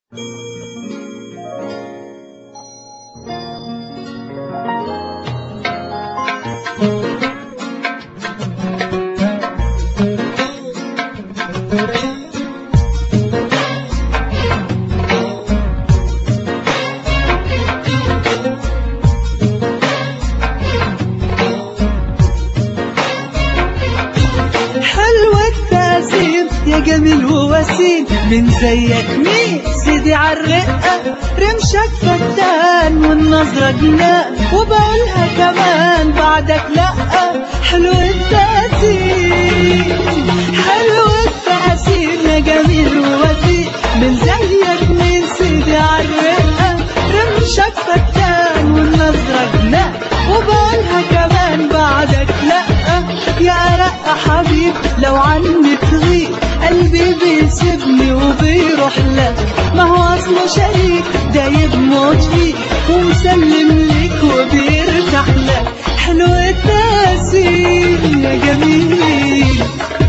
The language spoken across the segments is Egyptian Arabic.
حلوة التأثير يا جميل ووسيم من زيك مين سيدي عالرقة رمشك فتان والنظرة جنان وبقولها كمان بعدك لأ حلو التأثير حلو التأثير يا جميل ووسيم من زيك مين سيدي عالرقة رمشك فتان والنظرة جنان وبقولها كمان بعدك لأ يا أرق حبيب لو عني تغيب قلبي بيسيبني وبيروح لك ما هو أصله شريك دايب موت فيك ومسلم لك وبيرتاح لك حلو التأثير يا جميل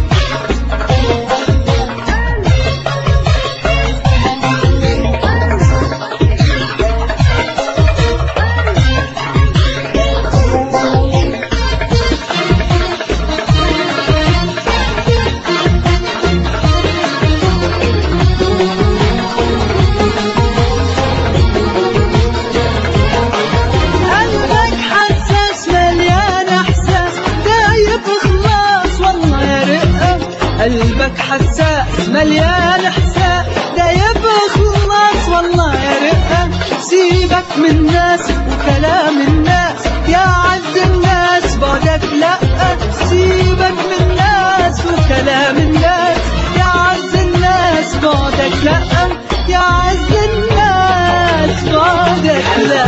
قلبك حساس مليان احساس دايب خلاص والله يا رقه قلبك حساس مليان احساس دايب خلاص والله يا رقه سيبك من الناس وكلام الناس يا عز الناس بعدك لا سيبك من الناس وكلام الناس يا عز الناس بعدك لا يا عز الناس بعدك لا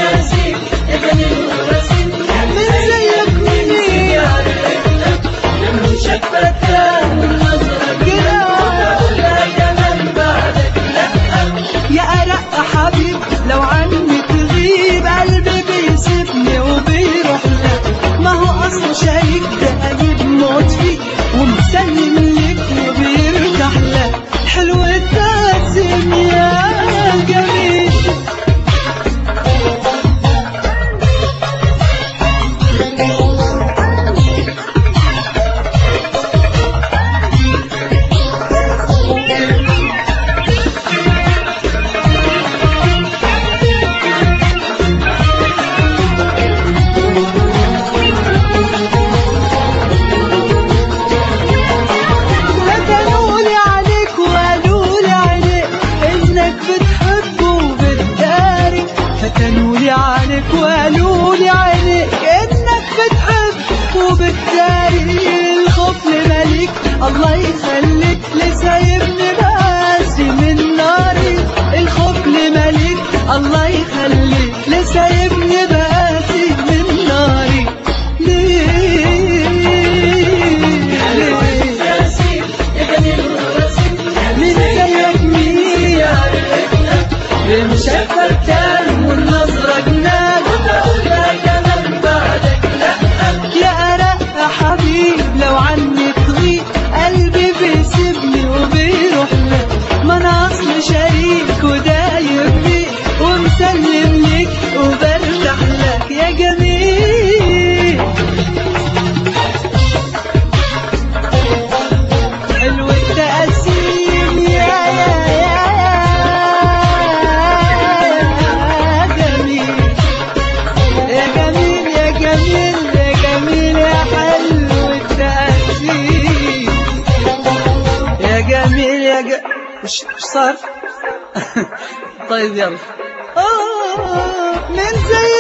من زيك مني يا أرق حبيب لو عني تغيب قلبي بيسيبني وبيروح لك ما هو أصله شريك ده قلب موت فيك ومسلم لك وبيرتاح لك حلو التقسيم يا جميل فتنولي عليك وقالولي عليك انك بتحبه وبتداري فتنولي عليك وقالولي عليك انك بتحبه وبتداري الخوف لمليك الله يخليك لسايبني باسي من ناري الخوف لمليك الله يخليك لسايبني باسي من ناري ليه ليه من زيك مين رمشك فتان والنظرة جنان يا أرق حبيب لو عني تغيب قلبي بيسيبني وبيروح لك ما أنا أصل شريك ودايب بيك ومسلم لك وبرتاح لك يا جميل حلو التقسيم يا يا يا يا جميل يا جميل يا جميل يا جميل يا حلو التقسيم يا جميل يا ج... مش مش صار طيب يلا آه من زي